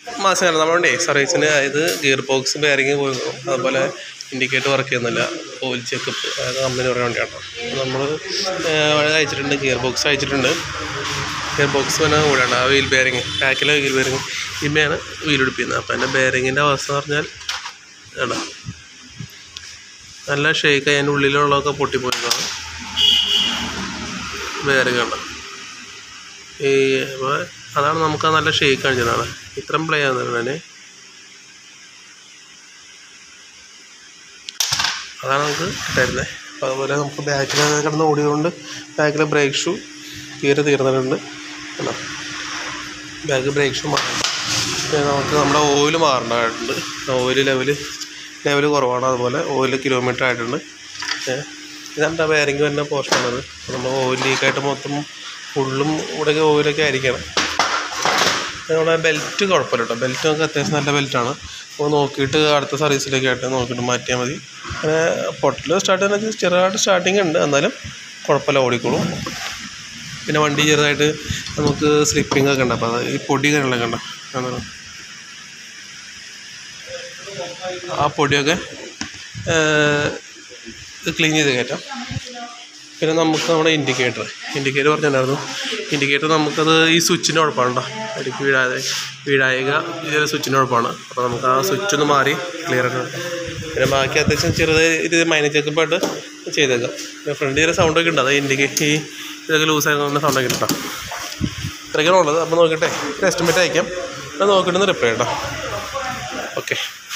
മാസം നമ്മളുണ്ടേ സർവീസിന് ഇത് ഗിയർ ബോക്സ് ബെയറിങ് പോയിരുന്നു അതുപോലെ ഇൻഡിക്കേറ്റർ വർക്ക് ചെയ്യുന്നില്ല ഓയിൽ ചെക്കപ്പ് അതായത് കമ്പനി പറയുന്ന വണ്ടിയാണ് നമ്മൾ അയച്ചിട്ടുണ്ട് ഗിയർ ബോക്സ് അയച്ചിട്ടുണ്ട് ഗിയർ ബോക്സ് പിന്നെ കൂടെയാണ് ആ വീൽ ബെയറിങ് ബാക്കിലെ വീൽ ബെയറിങ് ഇമ്മയാണ് വീൽ പിടിപ്പിക്കുന്നത് അപ്പോൾ എൻ്റെ ബെയറിങ്ങിൻ്റെ അവസ്ഥ എന്ന് പറഞ്ഞാൽ വേണ്ട നല്ല ഷേക്ക് അതിൻ്റെ ഉള്ളിലുള്ളതൊക്കെ പൊട്ടിപ്പോയതാണ് ബെയറിങ് ഉണ്ട് ഈ അപ്പോൾ അതാണ് നമുക്ക് ആ നല്ല ഷേക്ക് കാണിച്ചതാണ് ഇത്രയും പ്ലേ ആകുന്നതാണ് അതാണ് നമുക്ക് കിട്ടായിരുന്നത് അപ്പോൾ അതുപോലെ നമുക്ക് ബാക്കിൽ കിടന്ന് ഓടിയതുകൊണ്ട് ബാക്കിലെ ബ്രേക്ക് ഷൂ തീരെ തീർന്നിട്ടുണ്ട് കണ്ടോ ബാക്ക് ബ്രേക്ക് ഷൂ മാറണം പിന്നെ നമുക്ക് നമ്മുടെ ഓയിൽ മാറേണ്ടതായിട്ടുണ്ട് ഓയിൽ ലെവൽ ലെവൽ കുറവാണ് അതുപോലെ ഓയിൽ കിലോമീറ്റർ ആയിട്ടുണ്ട് ഏ, ഇതാണ് ബെയറിങ് വരുന്ന പോർഷനാണത് നമ്മൾ ഓയിൽ ലീക്കായിട്ട് മൊത്തം ഫുള്ളും ഇവിടെയൊക്കെ ഓയിലൊക്കെ ആയിരിക്കണം നമ്മുടെ ബെൽറ്റ് കുഴപ്പമില്ല കേട്ടോ ബെൽറ്റ് നമുക്ക് അത്യാവശ്യം നല്ല ബെൽറ്റാണ് അപ്പോൾ നോക്കിയിട്ട് അടുത്ത സർവീസിലേക്ക് ആയിട്ട് നോക്കിയിട്ട് മാറ്റിയാൽ മതി അങ്ങനെ പൊട്ടൽ സ്റ്റാർട്ട് ചെയ്യുന്നത് ചെറുതായിട്ട് സ്റ്റാർട്ടിങ് ഉണ്ട് എന്നാലും കുഴപ്പമില്ല ഓടിക്കോളും പിന്നെ വണ്ടി ചെറുതായിട്ട് നമുക്ക് സ്ലിപ്പിംഗ് ഒക്കെ ഉണ്ട് അപ്പോൾ അത് ഈ പൊടി കാര്യങ്ങളൊക്കെ ഉണ്ട് അതാണ് ആ പൊടിയൊക്കെ ക്ലീൻ ചെയ്ത് കയറ്റാം പിന്നെ നമുക്ക് നമ്മുടെ ഇൻഡിക്കേറ്റർ ഇൻഡിക്കേറ്റർ പറഞ്ഞിട്ടുണ്ടായിരുന്നു ഇൻഡിക്കേറ്റർ നമുക്കത് ഈ സ്വിച്ചിൻ്റെ കുഴപ്പമാണ് കേട്ടോ ഇടയ്ക്ക് വീഴാതെ വീഴായിക ഇതിലെ സ്വിച്ചിൻ്റെ കുഴപ്പമാണ് അപ്പോൾ നമുക്ക് ആ സ്വിച്ച് ഒന്ന് മാറി ക്ലിയർ ആക്കണം പിന്നെ ബാക്കി അത്യാവശ്യം ചെറുത് ഇത് മൈനർ ചെക്കപ്പായിട്ട് ചെയ്തേക്കാം പിന്നെ ഫ്രണ്ട് ചെറിയ സൗണ്ടൊക്കെ ഉണ്ട് അത് ഇൻഡിക്കേറ്റ് ഈ ഇതൊക്കെ ലൂസായിരുന്ന സൗണ്ടൊക്കെ ഉണ്ട് കേട്ടോ ഇത്രയൊക്കെയാണ് ഉള്ളത് അപ്പോൾ നോക്കട്ടെ ഒരു എസ്റ്റിമേറ്റ് അയക്കാം അത് നോക്കിയിട്ടൊന്ന് റിപ്ലൈ കേട്ടോ ഓക്കെ